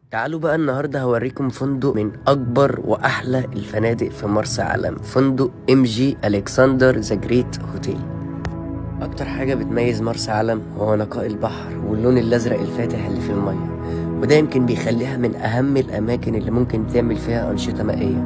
تعالوا بقى النهاردة هوريكم فندق من أكبر وأحلى الفنادق في مرسى علم فندق ام جي ألكسندر ذا جريت هوتيل أكتر حاجة بتميز مرسى علم هو نقاء البحر واللون الأزرق الفاتح اللي في المية وده يمكن بيخليها من أهم الأماكن اللي ممكن تعمل فيها أنشطة مائية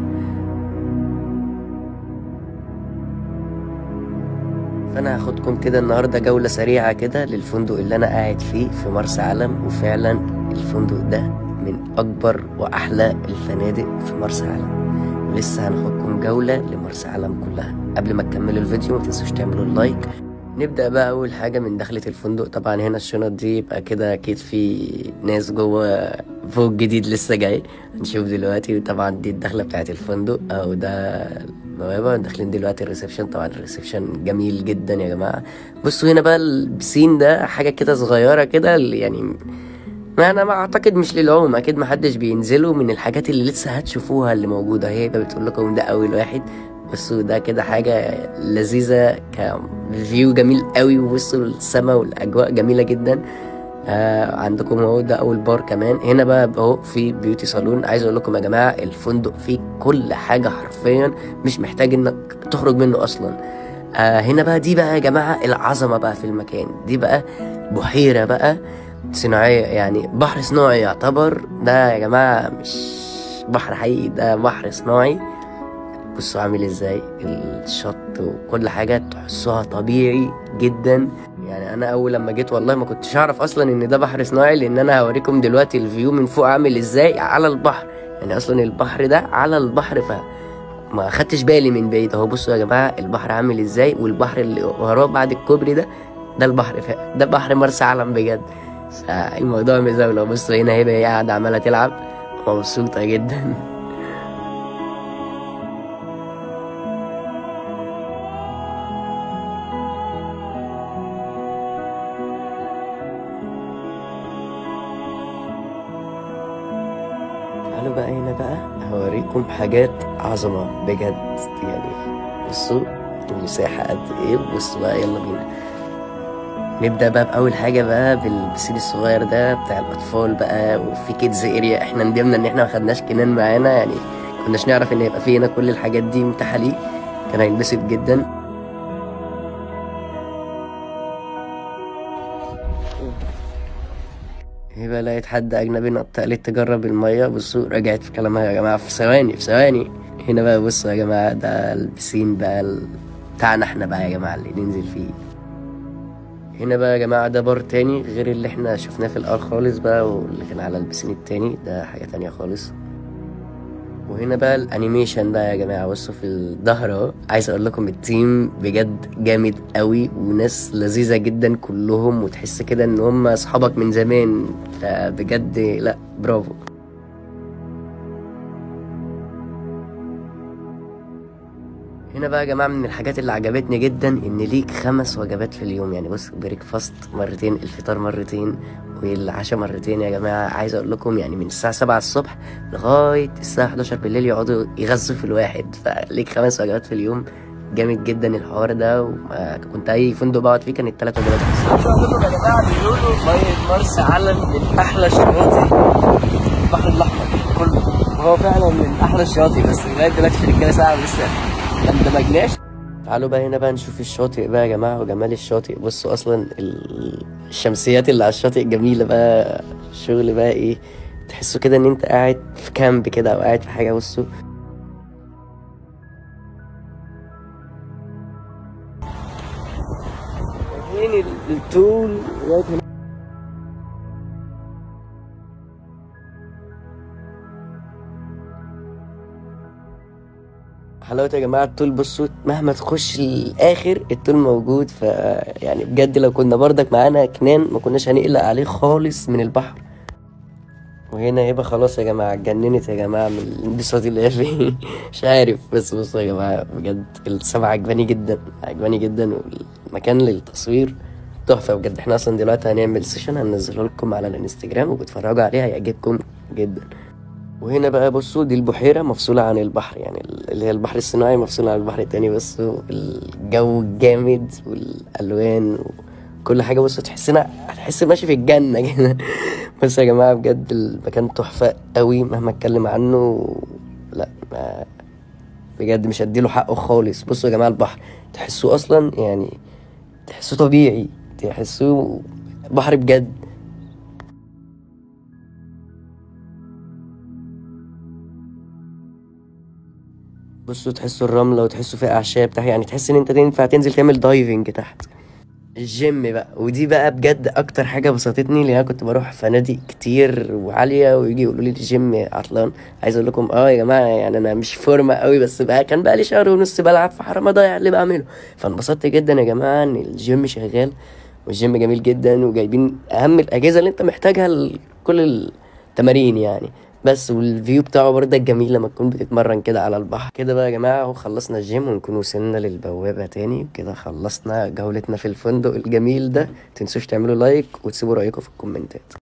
فأنا هاخدكم كده النهاردة جولة سريعة كده للفندق اللي أنا قاعد فيه في مرسى علم وفعلا الفندق ده من أكبر وأحلى الفنادق في مرسى علم ولسه هناخدكم جولة لمرسى علم كلها قبل ما تكملوا الفيديو ما تنسوش تعملوا اللايك نبدأ بقى أول حاجة من دخلة الفندق طبعا هنا الشنط دي يبقى كده أكيد في ناس جوه فوق جديد لسه جاي هنشوف دلوقتي طبعا دي الدخلة بتاعت الفندق أو ده البوابة داخلين دلوقتي الريسبشن طبعا الريسبشن جميل جدا يا جماعة بصوا هنا بقى البسين ده حاجة كده صغيرة كده يعني ما انا ما اعتقد مش للعوم اكيد ما حدش بينزلوا من الحاجات اللي لسه هتشوفوها اللي موجوده هي بتقول لكم ده اول واحد بصوا ده كده حاجه لذيذه كفيو جميل قوي وبصوا السما والاجواء جميله جدا آه عندكم اهو ده اول بار كمان هنا بقى اهو في بيوتي صالون عايز اقول لكم يا جماعه الفندق فيه كل حاجه حرفيا مش محتاج انك تخرج منه اصلا آه هنا بقى دي بقى يا جماعه العظمه بقى في المكان دي بقى بحيره بقى صناعية يعني بحر صناعي يعتبر ده يا جماعة مش بحر حقيقي ده بحر صناعي بصوا عامل ازاي الشط وكل حاجة تحسوها طبيعي جدا يعني انا اول لما جيت والله ما كنتش اعرف اصلا ان ده بحر صناعي لان انا هوريكم دلوقتي الفيو من فوق عامل ازاي على البحر يعني اصلا البحر ده على البحر ف ما خدتش بالي من بعيد اهو بصوا يا جماعه البحر عامل ازاي والبحر اللي وراه بعد الكوبري ده ده البحر ف... ده بحر مرسى علم بجد فالموضوع مزاولة بصوا هنا هبة هي قاعدة عمالة تلعب مبسوطة جدا تعالوا بقى هنا بقى هوريكم حاجات عظمة بجد يعني بصوا المساحة قد ايه بصوا بقى يلا بينا نبدا بقى باول حاجه بقى بالبسين الصغير ده بتاع الاطفال بقى وفي كيدز اريا احنا ندمنا ان احنا ما خدناش كنان معانا يعني كناش نعرف ان يبقى في هنا كل الحاجات دي متاحه ليه كان هينبسط جدا هي بقى لقيت حد اجنبي نط قالت تجرب الميه بصوا رجعت في كلامها يا جماعه في ثواني في ثواني هنا بقى بصوا يا جماعه ده البسين بقى بتاعنا احنا بقى يا جماعه اللي ننزل فيه هنا بقى يا جماعة ده بار تاني غير اللي احنا شفناه في الار خالص بقى واللي كان على البسين التاني ده حاجة تانية خالص وهنا بقى الانيميشن بقى يا جماعة بصوا في الظهر اهو عايز اقول لكم التيم بجد جامد قوي وناس لذيذة جدا كلهم وتحس كده ان هم اصحابك من زمان فبجد لا برافو هنا بقى يا جماعه من الحاجات اللي عجبتني جدا ان ليك خمس وجبات في اليوم يعني بص بريك فاست مرتين الفطار مرتين والعشاء مرتين يا جماعه عايز اقول لكم يعني من الساعه 7 الصبح لغايه الساعه 11 بالليل يقعدوا يغذوا في الواحد فليك خمس وجبات في اليوم جامد جدا الحوار ده وما كنت اي فندق بقعد فيه كانت ثلاث وجبات بس يا جماعه بيقولوا ميه مرسى علم من احلى الشواطئ البحر الاحمر كله وهو فعلا من احلى الشواطئ بس لغايه دلوقتي في رجاله ساعه لسه ما اندمجناش تعالوا بقى هنا بقى نشوف الشاطئ بقى يا جماعه وجمال الشاطئ بصوا اصلا الشمسيات اللي على الشاطئ جميله بقى شغل بقى ايه تحسوا كده ان انت قاعد في كامب كده او قاعد في حاجه بصوا فين الطول لغايه هنا حلاوة يا جماعة الطول بصوا مهما تخش للآخر الطول موجود ف يعني بجد لو كنا بردك معانا كنان ما كناش هنقلق عليه خالص من البحر وهنا يبقى خلاص يا جماعة اتجننت يا جماعة من الانبساط اللي هي فيه مش عارف بس بصوا يا جماعة بجد السما عجباني جدا عجباني جدا والمكان للتصوير تحفة بجد احنا اصلا دلوقتي هنعمل سيشن هننزله لكم على الانستجرام وبتفرجوا عليها هيعجبكم جدا وهنا بقى بصوا دي البحيرة مفصولة عن البحر يعني اللي هي البحر الصناعي مفصول عن البحر التاني بس الجو جامد والألوان كل حاجه بص تحسنا هتحس ماشي في الجنه كده بس يا جماعه بجد المكان تحفه قوي مهما اتكلم عنه لا ما بجد مش هديله حقه خالص بصوا يا جماعه البحر تحسوه اصلا يعني تحسوه طبيعي تحسوه بحر بجد بصوا تحسوا الرملة وتحسوا فيها أعشاب تحت يعني تحس إن أنت تنفع تنزل تعمل دايفنج تحت الجيم بقى ودي بقى بجد أكتر حاجة بسطتني لأن أنا كنت بروح فنادق كتير وعالية ويجي يقولوا لي الجيم عطلان عايز أقول لكم أه يا جماعة يعني أنا مش فورمة قوي بس بقى كان بقى لي شهر ونص بلعب في حرام أضيع اللي بعمله فانبسطت جدا يا جماعة إن الجيم شغال والجيم جميل جدا وجايبين أهم الأجهزة اللي أنت محتاجها لكل التمارين يعني بس والفيو بتاعه برضه جميل لما تكون بتتمرن كده على البحر كده بقى يا جماعة اهو خلصنا الجيم ونكون وصلنا للبوابة تاني وكده خلصنا جولتنا في الفندق الجميل ده متنسوش تعملوا لايك وتسيبوا رأيكم في الكومنتات